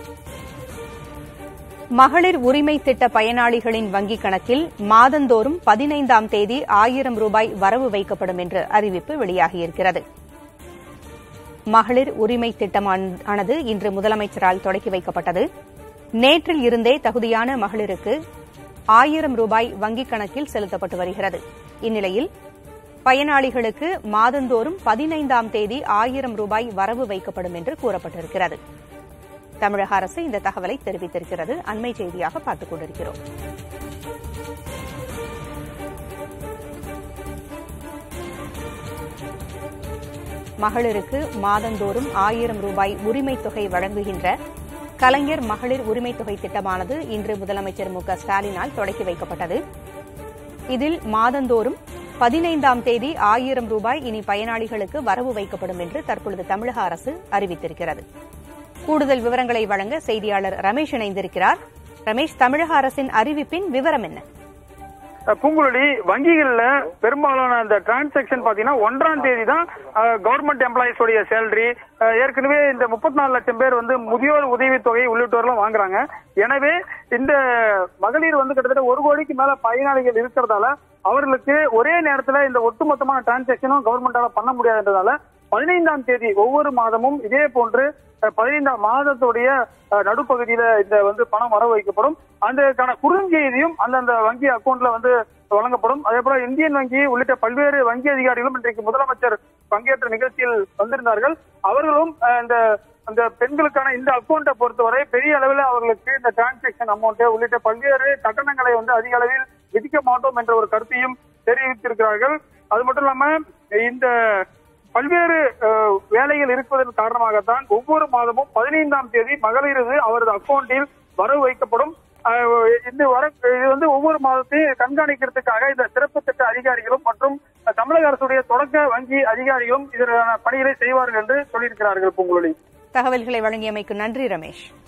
மகளிர் உரிமை திட்ட பயனாளிகளின் வங்கிக் கணக்கில் மாதந்தோறும் பதினைந்தாம் தேதி ஆயிரம் ரூபாய் வரவு வைக்கப்படும் என்று அறிவிப்பு வெளியாகியிருக்கிறது மகளிர் உரிமை திட்டமானது இன்று முதலமைச்சரால் தொடக்கி வைக்கப்பட்டது நேற்றில் இருந்தே தகுதியான மகளிருக்கு ஆயிரம் ரூபாய் வங்கிக் கணக்கில் செலுத்தப்பட்டு வருகிறது இந்நிலையில் பயனாளிகளுக்கு மாதந்தோறும் பதினைந்தாம் தேதி ஆயிரம் ரூபாய் வரவு வைக்கப்படும் என்று கூறப்பட்டிருக்கிறது தமிழக அரசு இந்த தகவலை தெரிவித்திருக்கிறது அண்மை செய்தியாக பார்த்துக் கொண்டிருக்கிறோம் மகளிருக்கு மாதந்தோறும் ஆயிரம் ரூபாய் உரிமைத் தொகை வழங்குகின்ற கலைஞர் மகளிர் உரிமைத் தொகை திட்டமானது இன்று முதலமைச்சர் மு க ஸ்டாலினால் தொடக்கி வைக்கப்பட்டது இதில் மாதந்தோறும் பதினைந்தாம் தேதி ஆயிரம் ரூபாய் இனி பயனாளிகளுக்கு வரவு வைக்கப்படும் என்று தற்பொழுது தமிழக அரசு அறிவித்திருக்கிறது கூடுதல் விவரங்களை வழங்க செய்தியாளர் ரமேஷ் இணைந்திருக்கிறார் ரமேஷ் தமிழக அரசின் அறிவிப்பின் விவரம் என்ன பூங்குழலி வங்கிகள்ல பெரும்பாலான அந்த டிரான்சாக்சன் பாத்தீங்கன்னா ஒன்றாம் தேதி தான் கவர்மெண்ட் எம்ப்ளாயிஸ் உடைய சேலரி ஏற்கனவே இந்த முப்பத்தி நாலு லட்சம் பேர் வந்து முதியோர் உதவித்தொகை உள்ளிட்டோர்லாம் வாங்குறாங்க எனவே இந்த மகளிர் வந்து கிட்டத்தட்ட ஒரு கோடிக்கு மேல பயனாளிகள் இருக்கிறதால அவர்களுக்கு ஒரே நேரத்துல இந்த ஒட்டுமொத்தமான டிரான்சாக்சனும் கவர்மெண்டால பண்ண முடியாதுன்றதால பதினைந்தாம் தேதி ஒவ்வொரு மாதமும் இதே போன்று பதினைந்தாம் மாதத்துடைய நடுப்பகுதியில இந்த வந்து பணம் வர வைக்கப்படும் அதுக்கான குறுஞ்செய்தியும் அந்தந்த வங்கி அக்கௌண்ட்ல வந்து வழங்கப்படும் அதே போல இந்தியன் வங்கி உள்ளிட்ட பல்வேறு வங்கி அதிகாரிகளும் இன்றைக்கு முதலமைச்சர் பங்கேற்ற நிகழ்ச்சியில் வந்திருந்தார்கள் அவர்களும் இந்த அந்த பெண்களுக்கான இந்த அக்கௌண்ட்டை பொறுத்தவரை பெரிய அளவில் அவர்களுக்கு இந்த டிரான்சாக்சன் அமௌண்ட் உள்ளிட்ட பல்வேறு கட்டணங்களை வந்து அதிக அளவில் விதிக்க மாட்டோம் என்ற ஒரு கருத்தையும் தெரிவித்திருக்கிறார்கள் அது மட்டும் இல்லாம இந்த பல்வேறு வேலைகள் இருப்பதன் காரணமாகத்தான் ஒவ்வொரு மாதமும் பதினைந்தாம் தேதி மகளிரது அவரது அக்கௌண்டில் வரவு வைக்கப்படும் இந்த வர இது வந்து ஒவ்வொரு மாதத்தையும் கண்காணிக்கிறதுக்காக இந்த சிறப்பு திட்ட அதிகாரிகளும் மற்றும் தமிழக அரசுடைய தொடக்க வங்கி அதிகாரிகளும் இதற்கான பணிகளை செய்வார்கள் என்று சொல்லியிருக்கிறார்கள் பூங்குழலி தகவல்களை வழங்கியமைக்கு நன்றி ரமேஷ்